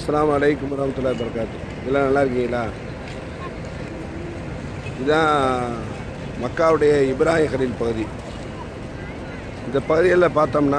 அஸ்ஸலாமு அலைக்கும் வரமத்துல்லாஹி வரகாத்து எல்லாம் நல்லா இருக்கீங்களா இதுதான் மக்காவுடைய இப்ராஹிம் கலீல் பகுதி இந்த பகுதியில் பார்த்தோம்னா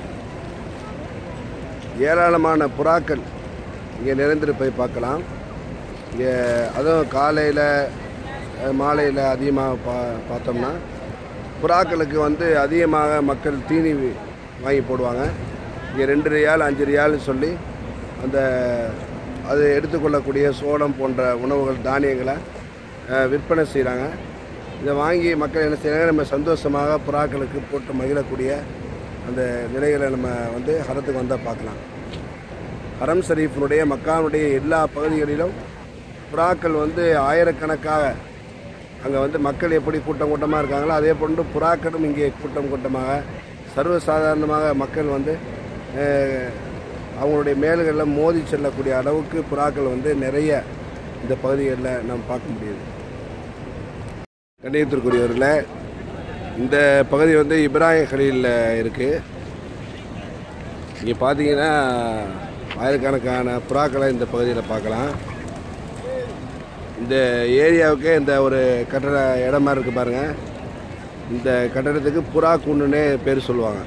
ஏராளமான புறாக்கள் இங்கே நிறைந்திருப்பதை பார்க்கலாம் இங்கே அதுவும் காலையில் மாலையில் அதிகமாக பா பார்த்தோம்னா புறாக்களுக்கு வந்து அதிகமாக மக்கள் தீனி வாங்கி போடுவாங்க இங்கே ரெண்டு ரியால் அஞ்சு ரியால்னு சொல்லி அந்த அது எடுத்துக்கொள்ளக்கூடிய சோளம் போன்ற உணவுகள் தானியங்களை அஹ், விற்பனை செய்கிறாங்க இதை வாங்கி மக்கள் என்ன செய்கிறாங்க நம்ம சந்தோஷமாக புறாக்களுக்கு போட்டு மகிழக்கூடிய அந்த நிலைகளை நம்ம வந்து ஹரத்துக்கு வந்தால் பார்க்கலாம் ஹரம் ஷரீஃபினுடைய மக்கானுடைய எல்லா பகுதிகளிலும் புறாக்கள் வந்து ஆயிரக்கணக்காக அங்கே வந்து மக்கள் எப்படி கூட்டம் கூட்டமாக இருக்காங்களோ அதே போன்று புறாக்களும் இங்கே கூட்டம் கூட்டமாக சர்வசாதாரணமாக மக்கள் வந்து அஹ், அவங்களுடைய மேல்களில் மோதி செல்லக்கூடிய அளவுக்கு புறாக்கள் வந்து நிறைய இந்த பகுதிகளில் நாம் பார்க்க முடியுது கண்ணியத்திற்குரியவர்களே இந்த பகுதி வந்து இப்ராஹிம் கலீலில் இருக்குது இங்கே பார்த்தீங்கன்னா ஆயிரக்கணக்கான புறாக்களை இந்த பகுதியில் பார்க்கலாம் இந்த ஏரியாவுக்கே இந்த ஒரு கட்டட இடம் மாதிரி இருக்குது பாருங்கள் இந்த கட்டடத்துக்கு புறா குன்னுன்னே பேர் சொல்லுவாங்க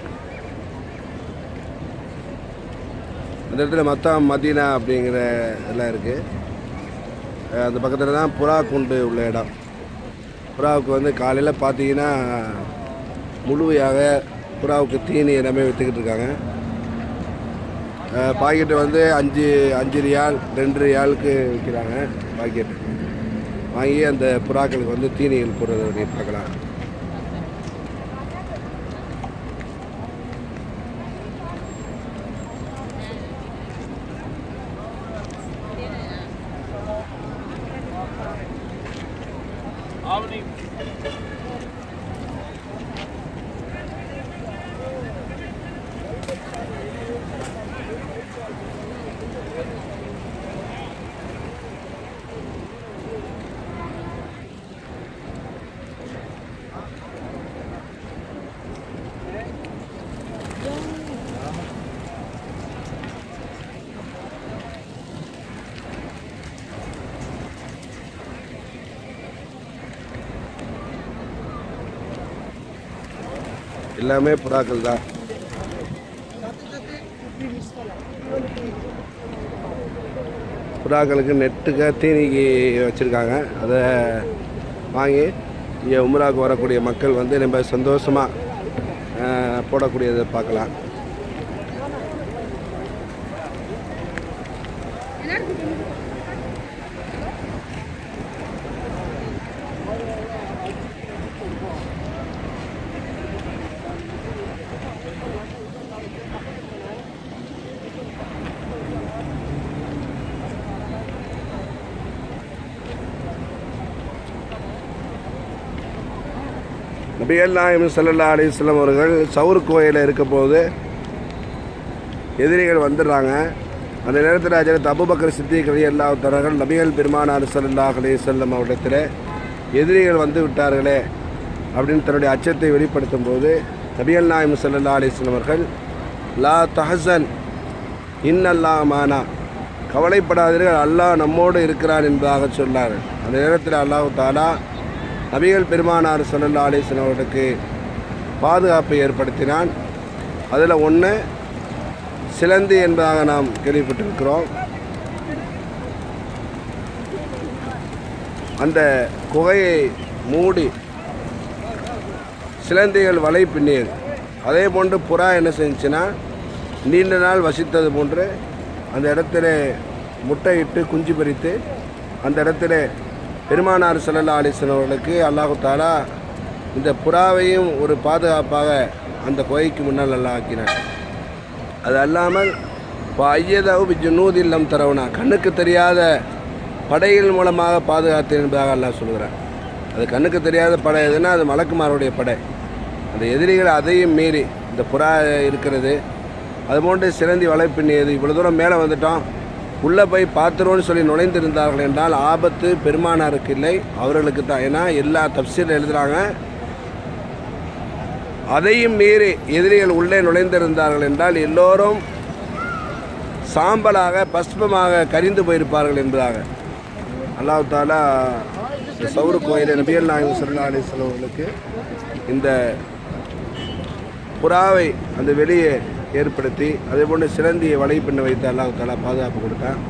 அந்த இடத்துல மொத்தம் மதீனா அப்படிங்கிற எல்லாம் இருக்குது அந்த பக்கத்தில் தான் புறா குண்டு உள்ள இடம் புறாவுக்கு வந்து காலையில் பார்த்தீங்கன்னா முழுமையாக புறாவுக்கு தீனி எல்லாமே விற்றுக்கிட்டு இருக்காங்க பாக்கெட்டு வந்து அஞ்சு அஞ்சு ரியால் ரெண்டு ரியாலுக்கு விற்கிறாங்க பாக்கெட்டு வாங்கி அந்த புறாக்களுக்கு வந்து தீனிகள் போடுறத நீ பார்க்கலாம் எல்லாமே புறாக்கள் தான் புறாக்களுக்கு நெட்டுக்க தீனிக்கு வச்சுருக்காங்க அதை வாங்கி இங்கே உம்ராவுக்கு வரக்கூடிய மக்கள் வந்து நம்ம சந்தோஷமாக போடக்கூடியதை பார்க்கலாம் நபிகள் நாயம் சல்லல்லா அலிஸ்லாம் அவர்கள் சவுர் கோயிலில் இருக்க போது எதிரிகள் வந்துடுறாங்க அந்த நேரத்தில் அஜரத் அபுபக்கர் சித்திக் அலி அல்லா தரர்கள் நபிகள் பெருமானார் சல்லல்லாஹ் அலி செல்லம் அவரிடத்தில் எதிரிகள் வந்து விட்டார்களே அப்படின்னு தன்னுடைய அச்சத்தை வெளிப்படுத்தும் போது நபிகள் நாயம் சல்லல்லா அலிஸ்லாம் அவர்கள் லா தஹசன் இன்னல்லா மானா கவலைப்படாதீர்கள் அல்லாஹ் நம்மோடு இருக்கிறான் என்பதாக சொன்னார் அந்த நேரத்தில் அல்லாஹ் தாலா நபிகள் பெருமானார் சல்லல்லா அலிஸ்லாம் அவர்களுக்கு பாதுகாப்பை ஏற்படுத்தினான் அதில் ஒன்று சிலந்தி என்பதாக நாம் கேள்விப்பட்டிருக்கிறோம் அந்த குகையை மூடி சிலந்திகள் வலை பின்னியது அதே போன்று புறா என்ன செஞ்சுன்னா நீண்ட நாள் வசித்தது போன்று அந்த இடத்துல முட்டையிட்டு குஞ்சு பறித்து அந்த இடத்துல பெருமானார் சல்லல்லா அலிஸ்லாம் அவர்களுக்கு அல்லாஹு தாலா இந்த புறாவையும் ஒரு பாதுகாப்பாக அந்த குகைக்கு முன்னால் நல்லா ஆக்கினார் அது அல்லாமல் இப்போ ஐயதாவு ஜுனூதில்லம் தரவுனா கண்ணுக்கு தெரியாத படைகள் மூலமாக பாதுகாத்தேன் என்பதாக அல்லாஹ் சொல்கிறார் அது கண்ணுக்கு தெரியாத படை எதுனா அது மலக்குமாருடைய படை அந்த எதிரிகள் அதையும் மீறி இந்த புறா இருக்கிறது அதுபோன்று சிலந்தி வலை பின்னியது இவ்வளோ தூரம் மேலே வந்துட்டோம் உள்ளே போய் பார்த்துருவோன்னு சொல்லி நுழைந்திருந்தார்கள் என்றால் ஆபத்து பெருமானாருக்கு இல்லை அவர்களுக்கு தான் ஏன்னா எல்லா தப்சீல் எழுதுகிறாங்க அதையும் மீறி எதிரிகள் உள்ளே நுழைந்திருந்தார்கள் என்றால் எல்லோரும் சாம்பலாக பஸ்பமாக கரிந்து போயிருப்பார்கள் என்பதாக அல்லாஹ் தாலா இந்த சௌரு கோயிலை நபிகள் நாயகம் சல்லா அலிஸ்லாம் அவர்களுக்கு இந்த புறாவை அந்த வெளியே ஏற்படுத்தி அதே போன்று சிலந்தியை வலை பின்ன வைத்து அல்லாஹ் தாலா பாதுகாப்பு கொடுத்தான்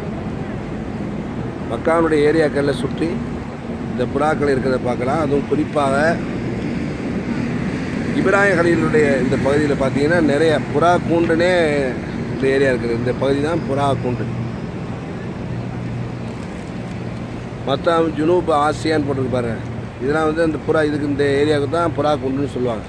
மக்கானுடைய ஏரியாக்களில் சுற்றி இந்த புறாக்கள் இருக்கிறத பார்க்கலாம் அதுவும் குறிப்பாக இப்ராஹிம் கலீலுடைய இந்த பகுதியில் பார்த்தீங்கன்னா நிறைய புறா கூண்டுனே இந்த ஏரியா இருக்குது இந்த பகுதி தான் புறா கூண்டு மற்ற ஜுனூப் ஆசியான்னு போட்டிருக்கு பாருங்க இதெல்லாம் வந்து அந்த புறா இதுக்கு இந்த ஏரியாவுக்கு தான் புறா கூண்டுன்னு சொல்லுவாங்க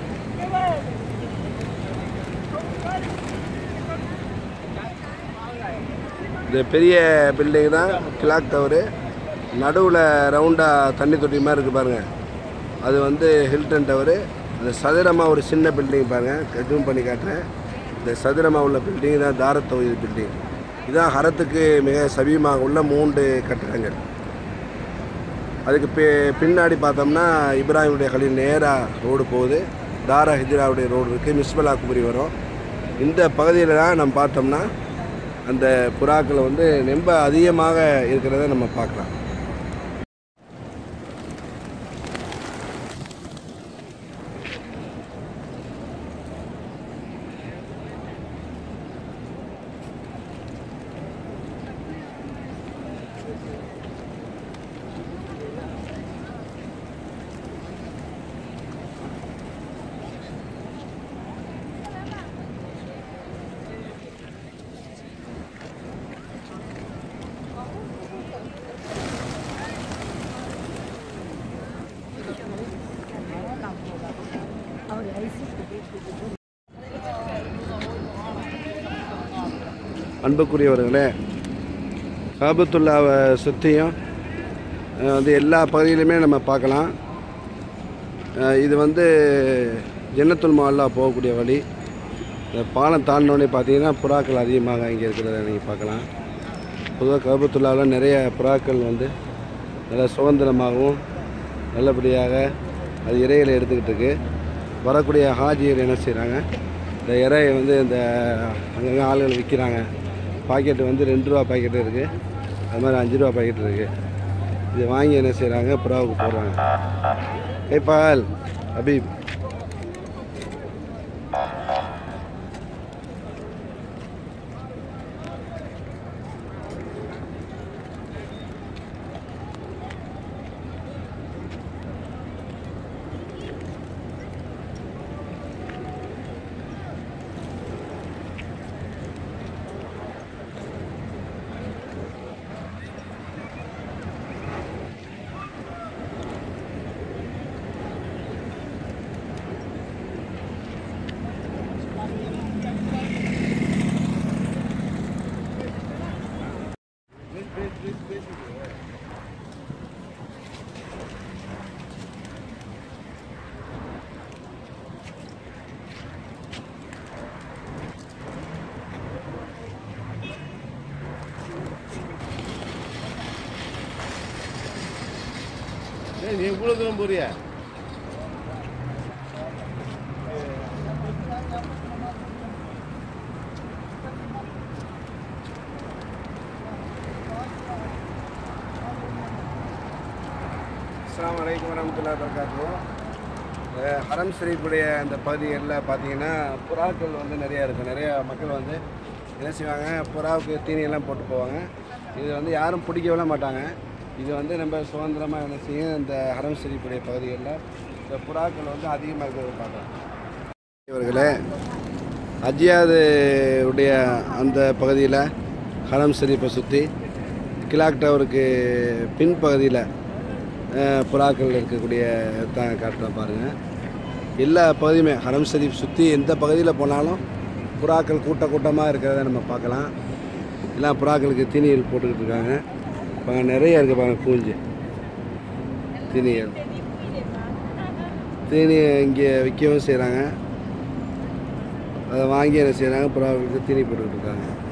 இந்த பெரிய பில்டிங் தான் கிளாக் டவரு நடுவில் ரவுண்டாக தண்ணி தொட்டி மாதிரி இருக்குது பாருங்கள் அது வந்து ஹில்டன் டவரு அந்த சதுரமாக ஒரு சின்ன பில்டிங் பாருங்கள் ஜூம் பண்ணி காட்டுறேன் இந்த சதுரமாக உள்ள பில்டிங் தான் தாரத் தொகுதி பில்டிங் இதுதான் ஹரத்துக்கு மிக சமீபமாக உள்ள மூன்று கட்டடங்கள் அதுக்கு பி பின்னாடி பார்த்தோம்னா இப்ராஹிமுடைய கலில் நேராக ரோடு போகுது தாரா ஹிஜ்ராவுடைய ரோடு இருக்குது மிஸ்பலா குமரி வரும் இந்த பகுதியில் தான் நம்ம பார்த்தோம்னா அந்த புறாக்கள் வந்து ரொம்ப அதிகமாக இருக்கிறத நம்ம பார்க்கலாம் அன்புக்குரியவர்களே காபத்துல்லாவை சுற்றியும் அஹ், வந்து எல்லா பகுதியிலுமே நம்ம பார்க்கலாம் அஹ், இது வந்து ஜன்னத்துல் மஹல்லா போகக்கூடிய வழி இந்த பாலம் தாண்டினோடனே பார்த்தீங்கன்னா புறாக்கள் அதிகமாக இங்கே இருக்கிறத நீங்கள் பார்க்கலாம் பொதுவாக கபத்துல்லாவில் நிறைய புறாக்கள் வந்து நல்ல சுதந்திரமாகவும் நல்லபடியாக அது இறைகளை எடுத்துக்கிட்டு இருக்கு வரக்கூடிய ஹாஜிகள் என்ன செய்கிறாங்க இந்த இறையை வந்து இந்த அங்கங்கே ஆளுகள் விற்கிறாங்க பாக்கெட்டு வந்து ரெண்டு ரூபா பாக்கெட்டு இருக்குது அது மாதிரி அஞ்சு ரூபா பாக்கெட் இருக்குது இது வாங்கி என்ன செய்கிறாங்க புறாவுக்கு போடுறாங்க கைப்பால் ஹபீப் நீ இவ்வளோ தூரம் போறியா அஸ்ஸலாமு அலைக்கும் வரமத்துல்லா வரகாத்து ஹரம் ஷரீஃபுடைய அந்த பகுதிகளில் பார்த்தீங்கன்னா புறாக்கள் வந்து நிறையா இருக்கும் நிறையா மக்கள் வந்து என்ன செய்வாங்க புறாவுக்கு தீனியெல்லாம் போட்டு போவாங்க இது வந்து யாரும் பிடிக்கவே மாட்டாங்க இது வந்து நம்ம சுதந்திரமாக என்ன செய்யும் இந்த ஹரம் ஷரீஃபுடைய பகுதிகளில் இந்த புறாக்கள் வந்து அதிகமாக இருக்கிறத பார்க்கலாம் இவர்களே அஜியாது உடைய அந்த பகுதியில் ஹரம் ஷரீஃபை சுற்றி கிலாக் டவருக்கு பின்பகுதியில் அஹ், புறாக்கள் இருக்கக்கூடிய தான் காட்டுறேன் பாருங்கள் எல்லா பகுதியுமே ஹரம் ஷரீஃப் சுற்றி எந்த பகுதியில் போனாலும் புறாக்கள் கூட்ட கூட்டமாக இருக்கிறத நம்ம பார்க்கலாம் எல்லாம் புறாக்களுக்கு தீனிகள் போட்டுக்கிட்டு இருக்காங்க பாருங்க நிறைய இருக்குது பாருங்க கூஞ்சு தீனிகள் தீனி இங்கே விற்கவும் செய்கிறாங்க அதை வாங்கி என்ன செய்கிறாங்க புறாவுக்கு தீனி போட்டுக்கிட்டு இருக்காங்க